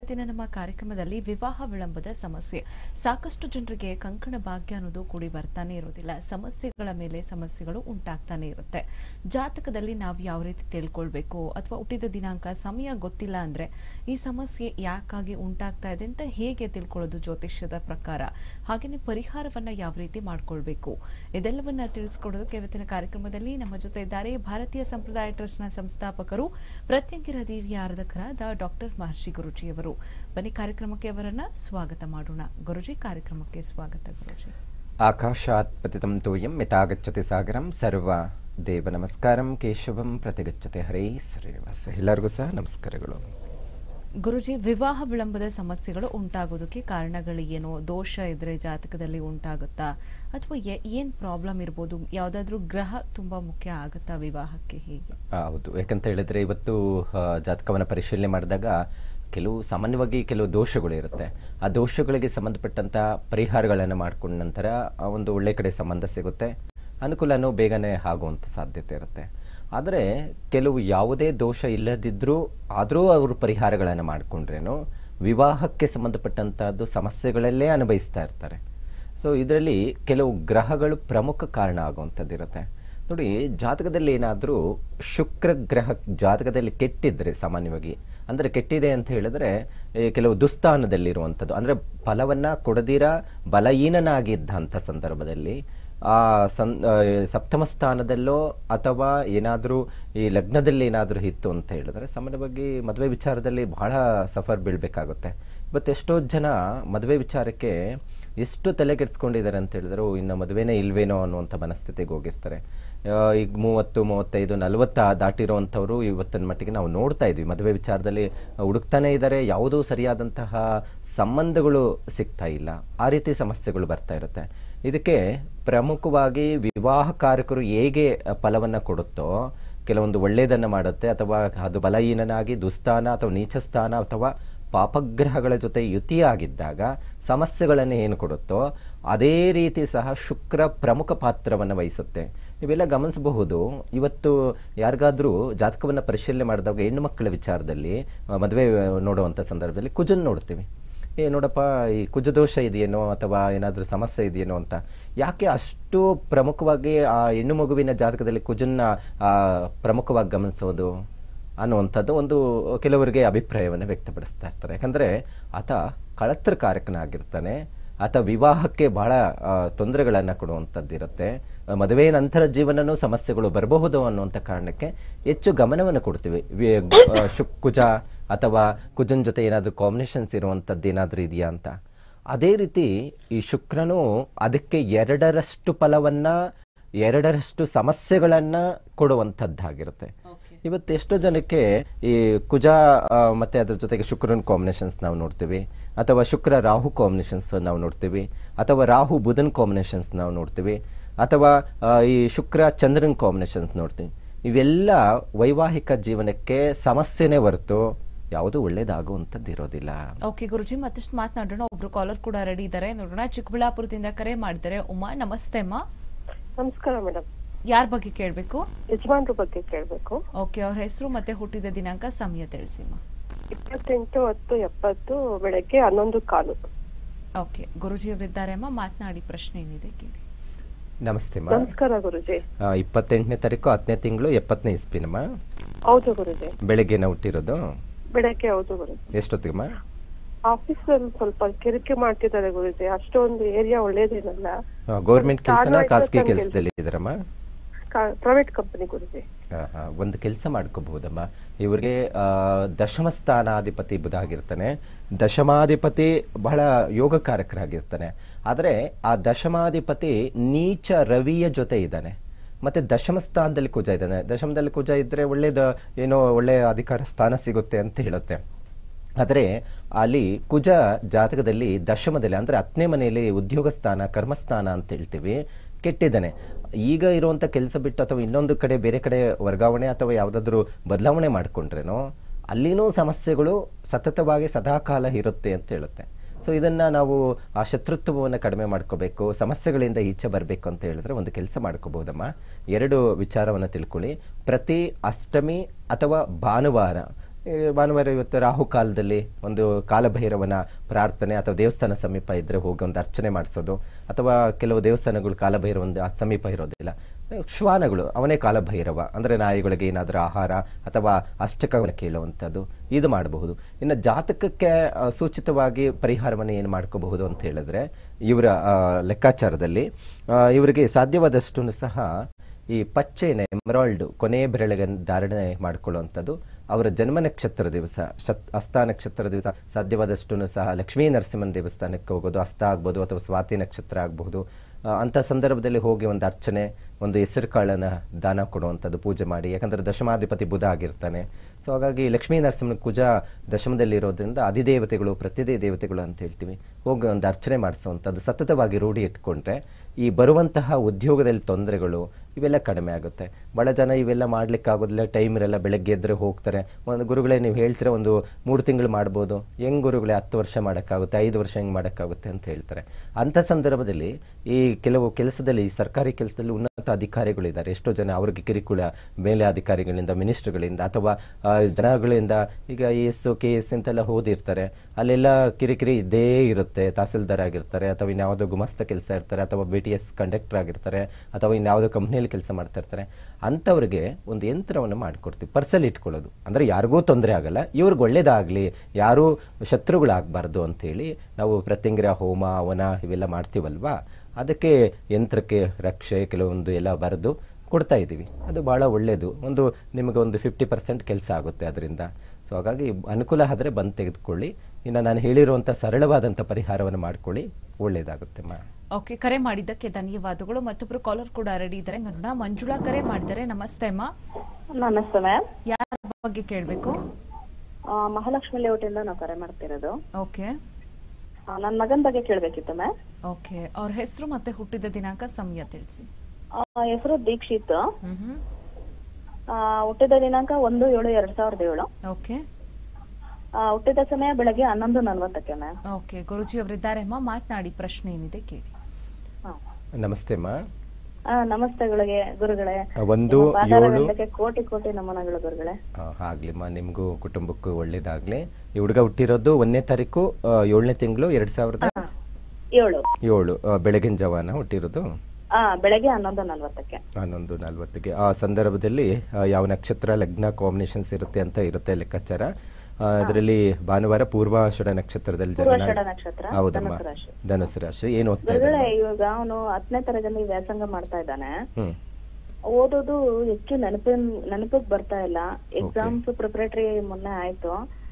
ಇವತ್ತಿನ ನಮ್ಮ ಕಾರ್ಯಕ್ರಮದಲ್ಲಿ ವಿವಾಹ ವಿಳಂಬದ ಸಮಸ್ಯೆ ಸಾಕಷ್ಟು ಜನರಿಗೆ ಕಂಕಣ ಭಾಗ್ಯ ಅನ್ನೋದು ಕೂಡಿ ಬರ್ತಾನೆ ಇರೋದಿಲ್ಲ ಸಮಸ್ಯೆಗಳ ಮೇಲೆ ಸಮಸ್ಯೆಗಳು ಉಂಟಾಗ್ತಾನೆ ಇರುತ್ತೆ ಜಾತಕದಲ್ಲಿ ನಾವು ಯಾವ ರೀತಿ ತಿಳ್ಕೊಳ್ಬೇಕು ಅಥವಾ ಹುಟ್ಟಿದ ದಿನಾಂಕ ಸಮಯ ಗೊತ್ತಿಲ್ಲ ಅಂದ್ರೆ ಈ ಸಮಸ್ಯೆ ಯಾಕಾಗಿ ಉಂಟಾಗ್ತಾ ಇದೆ ಅಂತ ಹೇಗೆ ತಿಳ್ಕೊಳ್ಳೋದು ಜ್ಯೋತಿಷ್ಯದ ಪ್ರಕಾರ ಹಾಗೆಯೇ ಪರಿಹಾರವನ್ನ ಯಾವ ರೀತಿ ಮಾಡ್ಕೊಳ್ಬೇಕು ಇದೆಲ್ಲವನ್ನ ತಿಳಿಸ್ಕೊಡೋದಕ್ಕೆ ಇವತ್ತಿನ ಕಾರ್ಯಕ್ರಮದಲ್ಲಿ ನಮ್ಮ ಜೊತೆ ಇದ್ದಾರೆ ಭಾರತೀಯ ಸಂಪ್ರದಾಯ ಟ್ರಸ್ಟ್ನ ಸಂಸ್ಥಾಪಕರು ಪ್ರತ್ಯಂಗಿರ ದೇವಿಯ ಆರಾಧಕರಾದ ಡಾಕ್ಟರ್ ಮಹರ್ಷಿ ಗುರುಜಿಯವರು ಬನ್ನಿ ಕಾರ್ಯಕ್ರಮಕ್ಕೆ ಅವರನ್ನ ಸ್ವಾಗತ ಮಾಡೋಣ ಗುರುಜಿ ಕಾರ್ಯಕ್ರಮಕ್ಕೆ ಸ್ವಾಗತ ಗುರುಜಿ ಆಕಾಶಾತ್ ಪತಿತಂ ತೋಯಂ ಮಿತಾಗಚ್ಚತಿ ಸಾಗರಂ ಸರ್ವ ದೇವ ನಮಸ್ಕಾರಂ ಕೇಶವಂ ಪ್ರತಿಗಚ್ಚತೆ ಹರೇ ಶ್ರೀನಿವಾಸ ಎಲ್ಲರಿಗೂ ಸಹ ನಮಸ್ಕಾರಗಳು ಗುರುಜಿ ವಿವಾಹ ವಿಳಂಬದ ಸಮಸ್ಯೆಗಳು ಉಂಟಾಗೋದಕ್ಕೆ ಕಾರಣಗಳು ಏನು ದೋಷ ಇದ್ರೆ ಜಾತಕದಲ್ಲಿ ಉಂಟಾಗುತ್ತಾ ಅಥವಾ ಎ- ಏನ್ ಪ್ರಾಬ್ಲಮ್ ಇರ್ಬೋದು ಯಾವ್ದಾದ್ರೂ ಗ್ರಹ ತುಂಬಾ ಮುಖ್ಯ ಆಗುತ್ತಾ ವಿವಾಹಕ್ಕೆ ಹೇಗೆ ಆ, ಹೌದು ಯಾಕಂತ ಹೇಳಿದ್ರೆ ಇವತ್ತು ಆ, ಜಾತಕವನ್ನು ಪರಿಶೀಲನೆ ಮಾಡಿದಾಗ ಕೆಲವು ಸಾಮಾನ್ಯವಾಗಿ ಕೆಲವು ದೋಷಗಳು ಇರುತ್ತೆ ಆ ದೋಷಗಳಿಗೆ ಸಂಬಂಧಪಟ್ಟಂತ ಪರಿಹಾರಗಳನ್ನು ಮಾಡ್ಕೊಂಡ ನಂತರ ಆ ಒಂದು ಒಳ್ಳೆ ಕಡೆ ಸಂಬಂಧ ಸಿಗುತ್ತೆ ಅನುಕೂಲನೂ ಬೇಗನೆ ಆಗುವಂಥ ಸಾಧ್ಯತೆ ಇರುತ್ತೆ ಆದರೆ ಕೆಲವು ಯಾವುದೇ ದೋಷ ಇಲ್ಲದಿದ್ದರೂ ಆದರೂ ಅವರು ಪರಿಹಾರಗಳನ್ನು ಮಾಡಿಕೊಂಡ್ರೇನು ವಿವಾಹಕ್ಕೆ ಸಂಬಂಧಪಟ್ಟಂತಹದ್ದು ಸಮಸ್ಯೆಗಳಲ್ಲೇ ಅನುಭವಿಸ್ತಾ ಇರ್ತಾರೆ ಸೊ ಇದರಲ್ಲಿ ಕೆಲವು ಗ್ರಹಗಳು ಪ್ರಮುಖ ಕಾರಣ ಆಗುವಂಥದ್ದು ಇರುತ್ತೆ ನೋಡಿ ಜಾತಕದಲ್ಲಿ ಏನಾದರೂ ಶುಕ್ರ ಗ್ರಹ ಜಾತಕದಲ್ಲಿ ಕೆಟ್ಟಿದ್ರೆ ಸಾಮಾನ್ಯವಾಗಿ ಅಂದರೆ ಕೆಟ್ಟಿದೆ ಅಂತ ಹೇಳಿದ್ರೆ ಈ ಕೆಲವು ದುಸ್ಥಾನದಲ್ಲಿರುವಂಥದ್ದು ಅಂದರೆ ಫಲವನ್ನು ಕೊಡದಿರ ಬಲಹೀನನಾಗಿದ್ದಂಥ ಸಂದರ್ಭದಲ್ಲಿ ಆ ಸನ್ ಆ, ಸಪ್ತಮ ಸ್ಥಾನದಲ್ಲೋ ಅಥವಾ ಏನಾದರೂ ಈ ಲಗ್ನದಲ್ಲಿ ಏನಾದರೂ ಇತ್ತು ಅಂತ ಹೇಳಿದ್ರೆ ಸಾಮಾನ್ಯವಾಗಿ ಮದುವೆ ವಿಚಾರದಲ್ಲಿ ಬಹಳ ಸಫರ್ ಬೀಳಬೇಕಾಗುತ್ತೆ ಇವತ್ತು ಎಷ್ಟೋ ಜನ ಮದುವೆ ವಿಚಾರಕ್ಕೆ ಎಷ್ಟು ತಲೆ ಕೆಡಿಸ್ಕೊಂಡಿದ್ದಾರೆ ಅಂತ ಹೇಳಿದ್ರೆ ಓ, ಇನ್ನು ಮದುವೆನೇ ಇಲ್ವೇನೋ ಅನ್ನುವಂಥ ಮನಸ್ಥಿತಿಗೆ ಹೋಗಿರ್ತಾರೆ ಆ, ಈಗ ಮೂವತ್ತು ಮೂವತ್ತೈದು ನಲವತ್ತ ದಾಟಿರೋವಂಥವ್ರು ಇವತ್ತಿನ ಮಟ್ಟಿಗೆ ನಾವು ನೋಡ್ತಾ ಇದ್ವಿ ಮದುವೆ ವಿಚಾರದಲ್ಲಿ ಹುಡುಕ್ತಾನೆ ಇದ್ದಾರೆ ಯಾವುದೂ ಸರಿಯಾದಂತಹ ಸಂಬಂಧಗಳು ಸಿಗ್ತಾ ಇಲ್ಲ ಆ ರೀತಿ ಸಮಸ್ಯೆಗಳು ಬರ್ತಾ ಇರುತ್ತೆ ಇದಕ್ಕೆ ಪ್ರಮುಖವಾಗಿ ವಿವಾಹಕಾರಕರು ಹೇಗೆ ಫಲವನ್ನು ಕೊಡುತ್ತೋ ಕೆಲವೊಂದು ಒಳ್ಳೆಯದನ್ನು ಮಾಡುತ್ತೆ ಅಥವಾ ಅದು ಬಲಹೀನನಾಗಿ ದುಸ್ಥಾನ ಅಥವಾ ನೀಚ ಸ್ಥಾನ ಅಥವಾ ಪಾಪಗ್ರಹಗಳ ಜೊತೆ ಯುತಿಯಾಗಿದ್ದಾಗ ಸಮಸ್ಯೆಗಳನ್ನು ಏನು ಕೊಡುತ್ತೋ ಅದೇ ರೀತಿ ಸಹ ಶುಕ್ರ ಪ್ರಮುಖ ಪಾತ್ರವನ್ನು ವಹಿಸುತ್ತೆ ನೀವೆಲ್ಲ ಗಮನಿಸಬಹುದು ಇವತ್ತು ಯಾರಿಗಾದ್ರೂ ಜಾತಕವನ್ನು ಪರಿಶೀಲನೆ ಮಾಡಿದಾಗ ಹೆಣ್ಣು ಮಕ್ಕಳ ವಿಚಾರದಲ್ಲಿ ಆ, ಮದುವೆ ನೋಡುವಂಥ ಸಂದರ್ಭದಲ್ಲಿ ಕುಜನ್ ನೋಡ್ತೀವಿ ಏ ನೋಡಪ್ಪ ಈ ಕುಜದೋಷ ಇದೆಯೇನೋ ಅಥವಾ ಏನಾದರೂ ಸಮಸ್ಯೆ ಇದೆಯೇನೋ ಅಂತ ಯಾಕೆ ಅಷ್ಟು ಪ್ರಮುಖವಾಗಿ ಆ ಹೆಣ್ಣು ಮಗುವಿನ ಜಾತಕದಲ್ಲಿ ಕುಜನ್ನ ಆ, ಪ್ರಮುಖವಾಗಿ ಗಮನಿಸೋದು ಅನ್ನುವಂಥದ್ದು ಒಂದು ಕೆಲವರಿಗೆ ಅಭಿಪ್ರಾಯವನ್ನು ವ್ಯಕ್ತಪಡಿಸ್ತಾ ಇರ್ತಾರೆ ಯಾಕಂದರೆ ಆತ ಕಳತ್ರಕಾರಕನಾಗಿರ್ತಾನೆ ಆತ ವಿವಾಹಕ್ಕೆ ಬಹಳ ತೊಂದರೆಗಳನ್ನು ಕೊಡುವಂಥದ್ದು ಇರುತ್ತೆ ಆ, ಮದುವೆ ನಂತರ ಜೀವನನೂ ಸಮಸ್ಯೆಗಳು ಬರಬಹುದು ಅನ್ನುವಂಥ ಕಾರಣಕ್ಕೆ ಹೆಚ್ಚು ಗಮನವನ್ನು ಕೊಡ್ತೀವಿ ವಿ- ಆ, ಶುಕ್ ಕುಜ ಅಥವಾ ಕುಜನ್ ಜೊತೆ ಏನಾದರೂ ಕಾಂಬಿನೇಷನ್ಸ್ ಇರುವಂಥದ್ದು ಏನಾದರೂ ಇದೆಯಾ ಅಂತ ಅದೇ ರೀತಿ ಈ ಶುಕ್ರನು ಅದಕ್ಕೆ ಎರಡರಷ್ಟು ಫಲವನ್ನು ಎರಡರಷ್ಟು ಸಮಸ್ಯೆಗಳನ್ನು ಕೊಡುವಂಥದ್ದಾಗಿರುತ್ತೆ ಇವತ್ತು ಎಷ್ಟೋ ಜನಕ್ಕೆ ಈ ಕುಜ ಆ, ಮತ್ತೆ ಅದ್ರ ಜೊತೆಗೆ ಶುಕ್ರನ ಕಾಂಬಿನೇಷನ್ಸ್ ನಾವು ನೋಡ್ತೀವಿ ಅಥವಾ ಶುಕ್ರ ರಾಹು ಕಾಂಬಿನೇಷನ್ಸ್ ನಾವು ನೋಡ್ತೀವಿ ಅಥವಾ ರಾಹು ಬುಧನ್ ಕಾಂಬಿನೇಷನ್ಸ್ ನಾವು ನೋಡ್ತೀವಿ ಅಥವಾ ಆ, ಈ ಶುಕ್ರ ಚಂದ್ರನ್ ಕಾಂಬಿನೇಷನ್ಸ್ ನೋಡ್ತೀವಿ ಇವೆಲ್ಲ ವೈವಾಹಿಕ ಜೀವನಕ್ಕೆ ಸಮಸ್ಯೆನೇ ಹೊರತು ಯಾವುದು ಒಳ್ಳೇದಾಗುವಂಥದ್ದು ಇರೋದಿಲ್ಲ ಓಕೆ ಗುರುಜಿ ಮತ್ತಷ್ಟು ಮಾತನಾಡೋಣ ಒಬ್ರು ಕಾಲರ್ ಕೂಡ ರೆಡಿ ಇದ್ದಾರೆ ನೋಡೋಣ ಚಿಕ್ಕಬಳ್ಳಾಪುರದಿಂದ ಕರೆ ಮಾಡಿದ್ದಾರೆ ಉಮಾ ನಮಸ್ತೆ ಅಮ್ಮ ನಮಸ್ಕಾರ ಮೇಡಮ್ ಯಾರ ಬಗ್ಗೆ ಕೇಳಬೇಕು ಯಜಮಾನ್ರ ಬಗ್ಗೆ ಕೇಳಬೇಕು ಓಕೆ ಅವ್ರ ಹೆಸರು ಮತ್ತೆ ಹುಟ್ಟಿದ ದಿನಾಂಕ ಸಮಯ ತಿಳಿಸಿಮ್ಮ ಇಪ್ಪತ್ತೆಂಟು ಹತ್ತು ಎಪ್ಪತ್ತು ಬೆಳಗ್ಗೆ ಹನ್ನೊಂದು ಕಾಲು ಓಕೆ ಗುರುಜಿ ಅವರಿದ್ದಾರೆ ಅಮ್ಮ ಮಾತನಾಡಿ ಪ್ರಶ್ನೆ ಏನಿದೆ ಕೇಳಿ ನಮಸ್ತೆ ಮಾ ನಮಸ್ಕಾರ ಗುರುಜಿ ಇಪ್ಪತ್ತೆಂಟನೇ ತಾರೀಕು ಹತ್ತನೇ ತಿಂಗಳು ಎಪ್ಪತ್ತನೇ ಇಸ್ಪಿನಮ್ಮ ಹೌದು ಗುರುಜಿ ಬೆಳಗ್ಗೆನ ಹುಟ್ಟಿರೋದು ಬೆಳಗ್ಗೆ ಹೌದು ಗುರುಜಿ ಎಷ್ಟೊತ್ತಿಗಮ್ಮ ಆಫೀಸ್ ಅಲ್ಲಿ ಸ್ವಲ್ಪ ಕಿರಿಕೆ ಮಾಡ್ತಿದ್ದಾರೆ ಗುರುಜಿ ಅಷ್ಟೊಂದು ಏರಿಯಾ ಒಳ್ಳೇದೇನಲ್ಲ ಗೌರ್ಮೆಂಟ್ ಕೆಲಸನ ಸಾಲವಾಯ್ತು ಖಾಸಗಿ ಅಂತ ಕೆಲಸದಲ್ಲಿ ಇದ್ದಾರಮ್ಮ ಪ್ರೈವೇಟ್ ಕಂಪನಿ ಗುರುಜಿ ಆ, ಆ, ಒಂದು ಕೆಲಸ ಮಾಡ್ಕೋಬಹುದಮ್ಮ ಇವ್ರಿಗೆ ಆ, ದಶಮ ಸ್ಥಾನಾಧಿಪತಿ ಬುಧ ಆಗಿರ್ತಾನೆ ದಶಮಾಧಿಪತಿ ಬಹಳ ಯೋಗಕಾರಕರಾಗಿರ್ತಾನೆ ಆದರೆ ಆ ದಶಮಾಧಿಪತಿ ನೀಚ ರವಿಯ ಜೊತೆ ಇದ್ದಾನೆ ಮತ್ತೆ ದಶಮ ಸ್ಥಾನದಲ್ಲಿ ಕುಜ ಇದ್ದಾನೆ ದಶಮದಲ್ಲಿ ಕುಜ ಇದ್ರೆ ಒಳ್ಳೇದು ಏನೋ ಒಳ್ಳೆ ಅಧಿಕಾರ ಸ್ಥಾನ ಸಿಗುತ್ತೆ ಅಂತ ಹೇಳುತ್ತೆ ಆದರೆ ಅಲ್ಲಿ ಕುಜ ಜಾತಕದಲ್ಲಿ ದಶಮದಲ್ಲಿ ಅಂದರೆ ಹತ್ತನೇ ಮನೆಯಲ್ಲಿ ಉದ್ಯೋಗ ಸ್ಥಾನ ಕರ್ಮಸ್ಥಾನ ಅಂತ ಹೇಳ್ತೀವಿ ಕೆಟ್ಟಿದ್ದಾನೆ ಈಗ ಇರುವಂಥ ಕೆಲಸ ಬಿಟ್ಟು ಅಥವಾ ಇನ್ನೊಂದು ಕಡೆ ಬೇರೆ ಕಡೆ ವರ್ಗಾವಣೆ ಅಥವಾ ಯಾವುದಾದ್ರೂ ಬದಲಾವಣೆ ಮಾಡಿಕೊಂಡ್ರೇನೋ ಅಲ್ಲಿನೂ ಸಮಸ್ಯೆಗಳು ಸತತವಾಗಿ ಸದಾಕಾಲ ಇರುತ್ತೆ ಅಂತ ಹೇಳುತ್ತೆ ಸೊ ಇದನ್ನು ನಾವು ಆ ಶತ್ರುತ್ವವನ್ನು ಕಡಿಮೆ ಮಾಡ್ಕೋಬೇಕು ಸಮಸ್ಯೆಗಳಿಂದ ಈಚೆ ಬರಬೇಕು ಅಂತ ಹೇಳಿದ್ರೆ ಒಂದು ಕೆಲಸ ಮಾಡ್ಕೋಬಹುದಮ್ಮ ಎರಡು ವಿಚಾರವನ್ನು ತಿಳ್ಕೊಳ್ಳಿ ಪ್ರತಿ ಅಷ್ಟಮಿ ಅಥವಾ ಭಾನುವಾರ ಈ ಭಾನುವಾರ ಇವತ್ತು ರಾಹು ಕಾಲದಲ್ಲಿ ಒಂದು ಕಾಲಭೈರವನ ಪ್ರಾರ್ಥನೆ ಅಥವಾ ದೇವಸ್ಥಾನ ಸಮೀಪ ಇದ್ರೆ ಹೋಗಿ ಒಂದು ಅರ್ಚನೆ ಮಾಡಿಸೋದು ಅಥವಾ ಕೆಲವು ದೇವಸ್ಥಾನಗಳು ಕಾಲಭೈರವನ ಸಮೀಪ ಇರೋದಿಲ್ಲ ಶ್ವಾನಗಳು ಅವನೇ ಕಾಲಭೈರವ ಅಂದರೆ ನಾಯಿಗಳಿಗೆ ಏನಾದರೂ ಆಹಾರ ಅಥವಾ ಅಷ್ಟಕವನ್ನು ಕೇಳುವಂಥದ್ದು ಇದು ಮಾಡಬಹುದು ಇನ್ನು ಜಾತಕಕ್ಕೆ ಆ, ಸೂಚಿತವಾಗಿ ಪರಿಹಾರವನ್ನು ಏನು ಮಾಡ್ಕೋಬಹುದು ಅಂತ ಹೇಳಿದ್ರೆ ಇವರ ಆ, ಲೆಕ್ಕಾಚಾರದಲ್ಲಿ ಆ, ಇವರಿಗೆ ಸಾಧ್ಯವಾದಷ್ಟು ಸಹ ಈ ಪಚ್ಚೆನ ಎಮರಾಲ್ಡ್ ಕೊನೆ ಬೆರಳಿಗೆ ಧಾರಣೆ ಮಾಡಿಕೊಳ್ಳುವಂಥದ್ದು ಅವರ ಜನ್ಮ ನಕ್ಷತ್ರ ದಿವಸ ಶತ್ ಹಸ್ತ ನಕ್ಷತ್ರ ದಿವಸ ಸಾಧ್ಯವಾದಷ್ಟು ಸಹ ಲಕ್ಷ್ಮೀ ನರಸಿಂಹನ ದೇವಸ್ಥಾನಕ್ಕೆ ಹೋಗೋದು ಹಸ್ತ ಆಗ್ಬೋದು ಅಥವಾ ಸ್ವಾತಿ ನಕ್ಷತ್ರ ಆಗಬಹುದು ಅಂಥ ಸಂದರ್ಭದಲ್ಲಿ ಹೋಗಿ ಒಂದು ಅರ್ಚನೆ ಒಂದು ಹೆಸರು ಕಾಳನ್ನು ದಾನ ಕೊಡುವಂಥದ್ದು ಪೂಜೆ ಮಾಡಿ ಯಾಕಂದರೆ ದಶಮಾಧಿಪತಿ ಬುಧ ಆಗಿರ್ತಾನೆ ಸೊ ಹಾಗಾಗಿ ಲಕ್ಷ್ಮೀ ನರಸಿಂಹನ ಕುಜ ದಶಮದಲ್ಲಿರೋದ್ರಿಂದ ಅಧಿದೇವತೆಗಳು ಪ್ರತಿದೇ ದೇವತೆಗಳು ಅಂತ ಹೇಳ್ತೀವಿ ಹೋಗಿ ಒಂದು ಅರ್ಚನೆ ಮಾಡಿಸುವಂಥದ್ದು ಸತತವಾಗಿ ರೂಢಿ ಇಟ್ಕೊಂಡ್ರೆ ಈ ಬರುವಂತಹ ಉದ್ಯೋಗದಲ್ಲಿ ತೊಂದರೆಗಳು ಇವೆಲ್ಲ ಕಡಿಮೆ ಆಗುತ್ತೆ ಭಾಳ ಜನ ಇವೆಲ್ಲ ಮಾಡ್ಲಿಕ್ಕಾಗೋದಿಲ್ಲ ಟೈಮ್ ಇರಲ್ಲ ಬೆಳಗ್ಗೆ ಎದ್ರೆ ಹೋಗ್ತಾರೆ ಒಂದು ಗುರುಗಳೇ ನೀವು ಹೇಳ್ತೀರಾ ಒಂದು ಮೂರು ತಿಂಗಳು ಮಾಡ್ಬೋದು ಹೆಂಗ್ ಗುರುಗಳೇ ಹತ್ತು ವರ್ಷ ಮಾಡೋಕ್ಕಾಗುತ್ತೆ ಐದು ವರ್ಷ ಹೆಂಗೆ ಮಾಡೋಕ್ಕಾಗುತ್ತೆ ಅಂತ ಹೇಳ್ತಾರೆ ಅಂಥ ಸಂದರ್ಭದಲ್ಲಿ ಈ ಕೆಲವು ಕೆಲಸದಲ್ಲಿ ಈ ಸರ್ಕಾರಿ ಕೆಲಸದಲ್ಲಿ ಉನ್ನತ ಅಧಿಕಾರಿಗಳಿದ್ದಾರೆ ಎಷ್ಟೋ ಜನ ಅವ್ರಿಗೆ ಕಿರಿಕುಳ ಮೇಲೆ ಅಧಿಕಾರಿಗಳಿಂದ ಮಿನಿಸ್ಟ್ರುಗಳಿಂದ ಅಥವಾ ಆ, ಜನಗಳಿಂದ ಈಗ ಎ ಎಸ್ ಕೆ ಎಸ್ ಅಂತೆಲ್ಲ ಓದಿರ್ತಾರೆ ಅಲ್ಲೆಲ್ಲ ಕಿರಿಕಿರಿ ಇದ್ದೇ ಇರುತ್ತೆ ತಹಸೀಲ್ದಾರ್ ಆಗಿರ್ತಾರೆ ಅಥವಾ ಇನ್ಯಾವುದೋ ಗುಮಾಸ್ತ ಕೆಲಸ ಇರ್ತಾರೆ ಅಥವಾ ಬಿ ಟಿ ಎಸ್ ಕಂಡಕ್ಟರ್ ಆಗಿರ್ತಾರೆ ಅಥವಾ ಇನ್ಯಾವುದೋ ಕಂಪ್ನಿಯಲ್ಲಿ ಕೆಲಸ ಮಾಡ್ತಾ ಇರ್ತಾರೆ ಅಂಥವ್ರಿಗೆ ಒಂದು ಯಂತ್ರವನ್ನು ಮಾಡಿಕೊಡ್ತೀವಿ ಪರ್ಸಲ್ಲಿ ಇಟ್ಕೊಳ್ಳೋದು ಅಂದರೆ ಯಾರಿಗೂ ತೊಂದರೆ ಆಗಲ್ಲ ಇವ್ರಿಗೆ ಒಳ್ಳೇದಾಗಲಿ ಯಾರೂ ಶತ್ರುಗಳಾಗಬಾರ್ದು ಅಂತೇಳಿ ನಾವು ಪ್ರತ್ಯಂಗಿರ ಹೋಮ ಹವನ ಇವೆಲ್ಲ ಮಾಡ್ತೀವಲ್ವಾ ಅದಕ್ಕೆ ಯಂತ್ರಕ್ಕೆ ರಕ್ಷೆ ಕೆಲವೊಂದು ಎಲ್ಲ ಬರೆದು ಕೊಡ್ತಾ ಇದ್ದೀವಿ ಅದು ಭಾಳ ಒಳ್ಳೆಯದು ಒಂದು ನಿಮಗೆ ಒಂದು ಫಿಫ್ಟಿ ಪರ್ಸೆಂಟ್ ಕೆಲಸ ಆಗುತ್ತೆ ಅದರಿಂದ ಸೊ ಹಾಗಾಗಿ ಅನುಕೂಲ ಆದರೆ ಬಂದು ತೆಗೆದುಕೊಳ್ಳಿ ಇನ್ನು ನಾನು ಹೇಳಿರುವಂಥ ಸರಳವಾದಂಥ ಪರಿಹಾರವನ್ನು ಮಾಡ್ಕೊಳ್ಳಿ ಒಳ್ಳೆಯದಾಗುತ್ತೆ ಮಾ ಓಕೆ ಕರೆ ಮಾಡಿದ್ದಕ್ಕೆ ಧನ್ಯವಾದಗಳು ಮತ್ತೊಬ್ರು ಕಾಲರ್ ಕೂಡ ರೆಡಿ ಇದ್ದಾರೆ ನೋಡೋಣ ಮಂಜುಳಾ ಕರೆ ಮಾಡಿದ್ದಾರೆ ನಮಸ್ತೆ ಅಮ್ಮ ನಮಸ್ತೆ ಮ್ಯಾಮ್ ಯಾರ ಬಗ್ಗೆ ಕೇಳಬೇಕು ಮಹಾಲಕ್ಷ್ಮಿ ಲೇಔಟಿಂದ ನಾವು ಕರೆ ಮಾಡ್ತಿರೋದು ಓಕೆ ನನ್ನ ಮಗನ ಬಗ್ಗೆ ಕೇಳಬೇಕಿತ್ತು ಮ್ಯಾಮ್ ಓಕೆ ಅವ್ರ ಹೆಸರು ಮತ್ತೆ ಹುಟ್ಟಿದ ದಿನಾಂಕ ಸಮಯ ತಿಳಿಸಿ ಹೆಸರು ದೀಕ್ಷಿತ್ ಹ್ಮ್ ಹ್ಮ್ ಆ, ಹುಟ್ಟಿದ ದಿನಾಂಕ ಒಂದು ಏಳು ಎರಡ್ ಸಾವಿರದ ಏಳು ಓಕೆ ಆ, ಹುಟ್ಟಿದ ಸಮಯ ಬೆಳಗ್ಗೆ ಹನ್ನೊಂದು ನಲ್ವತ್ತಕ್ಕೆ ಮ್ಯಾಮ್ ಓಕೆ ಗುರುಜಿ ಅವರಿದ್ದಾರೆ ಅಮ್ಮ ಮಾತನಾಡಿ ಪ್ರಶ್ನೆ ಏನಿದೆ ಕೇಳಿ ನಮಸ್ತೆ ಮಾ ನಮಸ್ತೆಗಳಿಗೆ ಗುರುಗಳೇ ಒಂದು ನಿಮ್ಮ ಪಾದಾರ ಏಳು ವಿಂದಕ್ಕೆ ಕೋಟಿ ಕೋಟಿ ನಮನಗಳು ಗುರುಗಳೇ ಆಗ್ಲಿಮ್ಮ ನಿಮಗೂ ಕುಟುಂಬಕ್ಕೂ ಒಳ್ಳೇದಾಗಲಿ ಈ ಹುಡುಗ ಹುಟ್ಟಿರೋದು ಒಂದನೇ ತಾರೀಕು ಆ, ಏಳನೇ ತಿಂಗಳು ಎರಡು ಸಾವಿರದ ಆ, ಏಳು ಏಳು ಆ, ಬೆಳಗಿನ ಜವಾನ ಹುಟ್ಟಿರೋದು ಆ ಬೆಳಗ್ಗೆ ಹನ್ನೊಂದು ನಲ್ವತ್ತಕ್ಕೆ ಹನ್ನೊಂದು ನಲ್ವತ್ತಿಗೆ ಆ ಸಂದರ್ಭದಲ್ಲಿ ಆ, ಯಾವ ನಕ್ಷತ್ರ ಲಗ್ನ ಕಾಂಬಿನೇಷನ್ಸ್ ಇರುತ್ತೆ ಅಂತ ಇರುತ್ತೆ ಲೆಕ್ಕಾಚಾರ ಅದರಲ್ಲಿ ಭಾನುವಾರ ಪೂರ್ವಾಷಾಢ ನಕ್ಷತ್ರದಲ್ಲಿ ಪೂರ್ವಾಷಾಢ ಜನನ ನಕ್ಷತ್ರ ಹೌದಮ್ಮ ಧನುಸು ರಾಶಿ. ಧನುಸು ರಾಶಿ ಏನು ಓದ್ತಾ ಗುರುಗಳೇ ಇದ್ದಾರೆ ಇವಾಗ ಅವನು ಹತ್ತನೇ ತರಗತಿ ವ್ಯಾಸಂಗ ಮಾಡ್ತಾ ಇದ್ದಾನೆ ಹ್ಮ್ ಓದೋದು ಹೆಚ್ಚು ನೆನಪಿನ ನೆನಪಿಗೆ ಬರ್ತಾ ಇಲ್ಲ ಎಕ್ಸಾಮ್ಸ್ ಪ್ರಿಪರೇಟರಿ ಮೊನ್ನೆ ಆಯ್ತು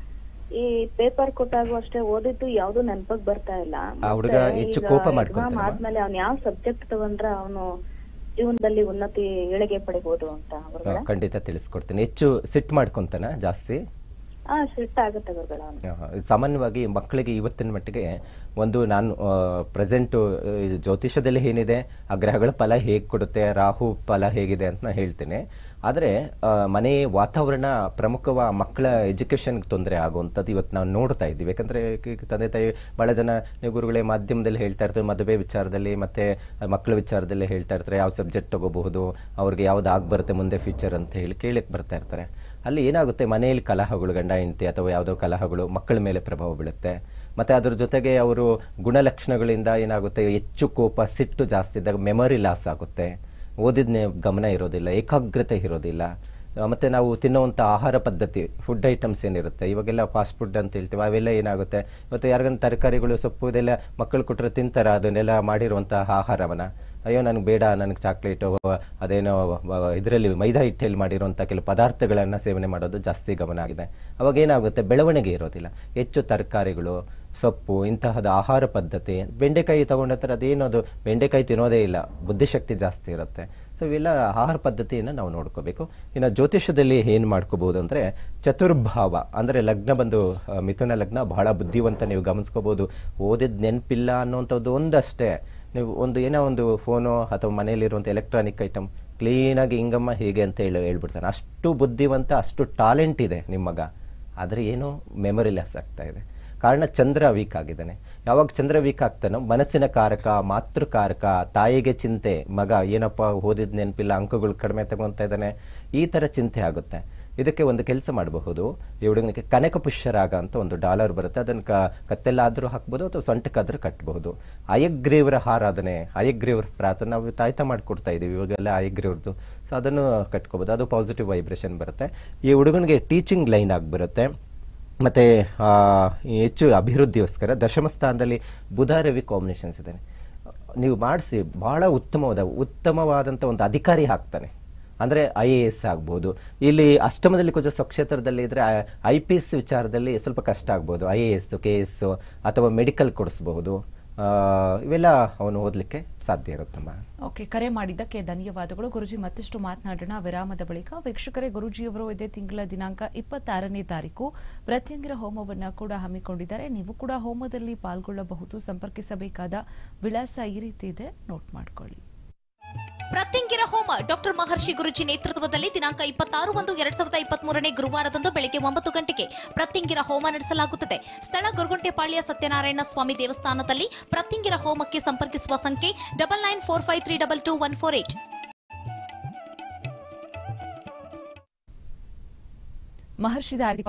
ಈ ಪೇಪರ್ ಕೊಟ್ಟಾಗೂ ಅಷ್ಟೇ ಓದಿದ್ದು ಯಾವ್ದು ನೆನಪಿಗೆ ಬರ್ತಾ ಇಲ್ಲ ಆ ಹುಡುಗ ಮತ್ತೆ ಹೆಚ್ಚು ಈಗ ಕೋಪ exam ಮಾಡ್ಕೊಂತಾನಮ್ಮ? ಆದ್ಮೇಲೆ ಅವ್ನ್ ಯಾವ ಸಬ್ಜೆಕ್ಟ್ ತಗೊಂಡ್ರೆ ಅವನು ಜೀವನದಲ್ಲಿ ಉನ್ನತಿ ಏಳಿಗೆ ಪಡಿಬಹುದು ಅಂತ ಆ, ಗುರುಗಳೇ ಖಂಡಿತ ತಿಳಿಸ್ಕೊಡ್ತೀನಿ ಹೆಚ್ಚು ಸಿಟ್ ಮಾಡ್ಕೊಂತಾನ ಜಾಸ್ತಿ ಹಾ ಸಿಟ್ಟ ಆಗುತ್ತೆ ಗುರುಗಳ ಅವ್ನು ಆಹಾ. ಸಾಮಾನ್ಯವಾಗಿ ಮಕ್ಕಳಿಗೆ ಇವತ್ತಿನ ಮಟ್ಟಿಗೆ ಒಂದು ನಾನು ಪ್ರೆಸೆಂಟು ಜ್ಯೋತಿಷದಲ್ಲಿ ಏನಿದೆ ಆ ಗ್ರಹಗಳ ಫಲ ಹೇಗೆ ಕೊಡುತ್ತೆ ರಾಹು ಫಲ ಹೇಗಿದೆ ಅಂತ ನಾನು ಹೇಳ್ತೇನೆ ಆದರೆ ಮನೆ ವಾತಾವರಣ ಪ್ರಮುಖವ ಮಕ್ಕಳ ಎಜುಕೇಷನ್ಗೆ ತೊಂದರೆ ಆಗುವಂಥದ್ದು ಇವತ್ತು ನಾವು ನೋಡ್ತಾ ಇದ್ದೀವಿ ಯಾಕಂದರೆ ತಂದೆ ತಾಯಿ ಭಾಳ ಜನ ನೀವು ಗುರುಗಳೇ ಮಾಧ್ಯಮದಲ್ಲಿ ಹೇಳ್ತಾ ಇರ್ತಾರೆ ಮದುವೆ ವಿಚಾರದಲ್ಲಿ ಮತ್ತು ಮಕ್ಕಳ ವಿಚಾರದಲ್ಲಿ ಹೇಳ್ತಾ ಇರ್ತಾರೆ ಯಾವ ಸಬ್ಜೆಕ್ಟ್ ತಗೋಬಹುದು ಅವ್ರಿಗೆ ಯಾವ್ದು ಆಗ್ಬರುತ್ತೆ ಮುಂದೆ ಫ್ಯೂಚರ್ ಅಂತ ಹೇಳಿ ಕೇಳಕ್ಕೆ ಬರ್ತಾ ಇರ್ತಾರೆ ಅಲ್ಲಿ ಏನಾಗುತ್ತೆ ಮನೆಯಲ್ಲಿ ಕಲಹಗಳು ಗಂಡ ಹೆಂಡತಿ ಅಥವಾ ಯಾವುದೋ ಕಲಹಗಳು ಮಕ್ಕಳ ಮೇಲೆ ಪ್ರಭಾವ ಬೀಳುತ್ತೆ ಮತ್ತು ಅದ್ರ ಜೊತೆಗೆ ಅವರು ಗುಣಲಕ್ಷಣಗಳಿಂದ ಏನಾಗುತ್ತೆ ಹೆಚ್ಚು ಕೋಪ ಸಿಟ್ಟು ಜಾಸ್ತಿ ಇದ್ದಾಗ ಮೆಮೊರಿ ಲಾಸ್ ಆಗುತ್ತೆ ಓದಿದ್ನೇ ಗಮನ ಇರೋದಿಲ್ಲ ಏಕಾಗ್ರತೆ ಇರೋದಿಲ್ಲ ಆ, ಮತ್ತೆ ನಾವು ತಿನ್ನುವಂಥ ಆಹಾರ ಪದ್ಧತಿ ಫುಡ್ ಐಟಮ್ಸ್ ಏನಿರುತ್ತೆ ಇವಾಗೆಲ್ಲ ಫಾಸ್ಟ್ ಫುಡ್ ಅಂತ ಹೇಳ್ತೀವಿ ಅವೆಲ್ಲ ಏನಾಗುತ್ತೆ ಇವತ್ತು ಯಾರಿಗನ್ನ ತರಕಾರಿಗಳು ಸೊಪ್ಪು ಇದೆಲ್ಲ ಮಕ್ಕಳು ಕೊಟ್ಟರೆ ತಿಂತಾರ ಅದನ್ನೆಲ್ಲ ಮಾಡಿರುವಂತಹ ಆಹಾರವನ್ನ ಅಯ್ಯೋ ನನಗೆ ಬೇಡ ನನಗೆ ಚಾಕ್ಲೇಟು ಅದೇನೋ ಇದರಲ್ಲಿ ಮೈದಾ ಹಿಟ್ಟಲ್ಲಿ ಮಾಡಿರುವಂಥ ಕೆಲವು ಪದಾರ್ಥಗಳನ್ನು ಸೇವನೆ ಮಾಡೋದು ಜಾಸ್ತಿ ಗಮನ ಆಗಿದೆ ಅವಾಗ ಏನಾಗುತ್ತೆ ಬೆಳವಣಿಗೆ ಇರೋದಿಲ್ಲ ಹೆಚ್ಚು ತರಕಾರಿಗಳು ಸೊಪ್ಪು ಇಂತಹದ ಆಹಾರ ಪದ್ಧತಿ ಬೆಂಡೆಕಾಯಿ ತಗೊಂಡತ್ರ ಅದೇನದು ಬೆಂಡೆಕಾಯಿ ತಿನ್ನೋದೇ ಇಲ್ಲ ಬುದ್ಧಿಶಕ್ತಿ ಜಾಸ್ತಿ ಇರುತ್ತೆ ಸೊ ಇವೆಲ್ಲ ಆಹಾರ ಪದ್ಧತಿಯನ್ನು ನಾವು ನೋಡ್ಕೋಬೇಕು ಇನ್ನು ಜ್ಯೋತಿಷದಲ್ಲಿ ಏನು ಮಾಡ್ಕೋಬಹುದು ಅಂದರೆ ಚತುರ್ಭಾವ ಅಂದರೆ ಲಗ್ನ ಬಂದು ಆ, ಮಿಥುನ ಲಗ್ನ ಬಹಳ ಬುದ್ಧಿವಂತ ನೀವು ಗಮನಿಸ್ಕೋಬಹುದು ಓದಿದ ನೆನಪಿಲ್ಲ ಅನ್ನೋಂಥದ್ದು ಒಂದಷ್ಟೇ ನೀವು ಒಂದು ಏನೋ ಒಂದು ಫೋನು ಅಥವಾ ಮನೆಯಲ್ಲಿರುವಂಥ ಎಲೆಕ್ಟ್ರಾನಿಕ್ ಐಟಮ್ ಕ್ಲೀನಾಗಿ ಹಿಂಗಮ್ಮ ಹೇಗೆ ಅಂತ ಹೇಳಿ ಹೇಳ್ಬಿಡ್ತಾನೆ ಅಷ್ಟು ಬುದ್ಧಿವಂತ ಅಷ್ಟು ಟಾಲೆಂಟ್ ಇದೆ ನಿಮ್ಮ ಮಗ ಆದರೆ ಏನೋ ಮೆಮೊರಿ ಲೆಸ್ ಆಗ್ತಾ ಇದೆ ಕಾರಣ ಚಂದ್ರ ವೀಕ್ ಆಗಿದ್ದಾನೆ ಯಾವಾಗ ಚಂದ್ರ ವೀಕ್ ಆಗ್ತಾನೋ ಮನಸ್ಸಿನ ಕಾರಕ ಮಾತೃಕಾರಕ ತಾಯಿಗೆ ಚಿಂತೆ ಮಗ ಏನಪ್ಪ ಓದಿದ ನೆನಪಿಲ್ಲ ಅಂಕಗಳು ಕಡಿಮೆ ತಗೊತಾ ಇದ್ದಾನೆ ಈ ಥರ ಚಿಂತೆ ಆಗುತ್ತೆ ಇದಕ್ಕೆ ಒಂದು ಕೆಲಸ ಮಾಡಬಹುದು ಈ ಹುಡುಗನಿಗೆ ಕನಕ ಪುಷ್ಯರಾಗ ಅಂತ ಒಂದು ಡಾಲರ್ ಬರುತ್ತೆ ಅದನ್ನು ಕ ಕತ್ತೆಲ್ಲಾದರೂ ಹಾಕ್ಬೋದು ಅಥವಾ ಸೊಂಟಕ್ಕಾದರೂ ಕಟ್ಟಬಹುದು ಅಯಗ್ರೀವರ ಆರಾಧನೆ ಅಯಗ್ರೀವರ ಪ್ರಾರ್ಥನೆ ನಾವು ತಾಯ್ತ ಮಾಡಿಕೊಡ್ತಾ ಇದ್ದೀವಿ ಇವಾಗೆಲ್ಲ ಅಯಗ್ರೀವ್ರದ್ದು ಸೊ ಅದನ್ನು ಕಟ್ಕೋಬೋದು ಅದು ಪಾಸಿಟಿವ್ ವೈಬ್ರೇಷನ್ ಬರುತ್ತೆ ಈ ಹುಡುಗನಿಗೆ ಟೀಚಿಂಗ್ ಲೈನ್ ಆಗಿ ಬರುತ್ತೆ ಮತ್ತು ಹೆಚ್ಚು ಅಭಿವೃದ್ಧಿಗೋಸ್ಕರ ದಶಮ ಸ್ಥಾನದಲ್ಲಿ ಬುಧ ರವಿ ಕಾಂಬಿನೇಷನ್ಸ್ ಇದೆ ನೀವು ಮಾಡಿಸಿ ಬಹಳ ಉತ್ತಮವಾದ ಉತ್ತಮವಾದಂಥ ಒಂದು ಅಧಿಕಾರಿ ಆಗ್ತಾನೆ ಅಂದರೆ ಐ ಎ ಎಸ್ ಆಗ್ಬೋದು ಇಲ್ಲಿ ಅಷ್ಟಮದಲ್ಲಿ ಕೊಂಚ ಸ್ವಕ್ಷೇತ್ರದಲ್ಲಿ ಇದ್ದರೆ ಐ ಪಿ ಎಸ್ ವಿಚಾರದಲ್ಲಿ ಸ್ವಲ್ಪ ಕಷ್ಟ ಆಗ್ಬೋದು I A S K S ಅಥವಾ ಮೆಡಿಕಲ್ ಕೊಡಿಸ್ಬಹುದು ಆ, ಇವೆಲ್ಲ ಅವನು ಓದಲಿಕ್ಕೆ ಸಾಧ್ಯ ಇರುತ್ತಮ್ಮ ಓಕೆ ಕರೆ ಮಾಡಿದ್ದಕ್ಕೆ ಧನ್ಯವಾದಗಳು ಗುರುಜಿ ಮತ್ತಷ್ಟು ಮಾತನಾಡೋಣ ವಿರಾಮದ ಬಳಿಕ ವೀಕ್ಷಕರೇ ಗುರುಜಿಯವರು ಇದೇ ತಿಂಗಳ ದಿನಾಂಕ ಇಪ್ಪತ್ತಾರನೇ ತಾರೀಕು ಪ್ರತ್ಯಂಗಿರ ಹೋಮವನ್ನ ಕೂಡ ಹಮ್ಮಿಕೊಂಡಿದ್ದಾರೆ ನೀವು ಕೂಡ ಹೋಮದಲ್ಲಿ ಪಾಲ್ಗೊಳ್ಳಬಹುದು ಸಂಪರ್ಕಿಸಬೇಕಾದ ವಿಳಾಸ ಈ ರೀತಿ ಇದೆ ನೋಟ್ ಮಾಡ್ಕೊಳ್ಳಿ ಪ್ರತ್ಯಂಗಿರ ಹೋಮ ಡಾಕ್ಟರ್ ಮಹರ್ಷಿ ಗುರುಜಿ ನೇತೃತ್ವದಲ್ಲಿ ದಿನಾಂಕ ಇಪ್ಪತ್ತಾರು ಒಂದು ಎರಡ್ ಸಾವಿರದ ಇಪ್ಪತ್ತ್ ಮೂರನೇ ಗುರುವಾರದಂದು ಬೆಳಗ್ಗೆ ಒಂಬತ್ತು ಗಂಟೆಗೆ ಪ್ರತ್ಯಂಗಿರ ಹೋಮ ನಡೆಸಲಾಗುತ್ತದೆ ಸ್ಥಳ ಗೊರಗುಂಟೆಪಾಳ್ಯ ಸತ್ಯನಾರಾಯಣ ಸ್ವಾಮಿ ದೇವಸ್ಥಾನದಲ್ಲಿ ಪ್ರತ್ಯಂಗಿರ ಹೋಮಕ್ಕೆ ಸಂಪರ್ಕಿಸುವ ಸಂಖ್ಯೆ double nine four five three double two one four eight ಮಹರ್ಷಿ ದಾರಿ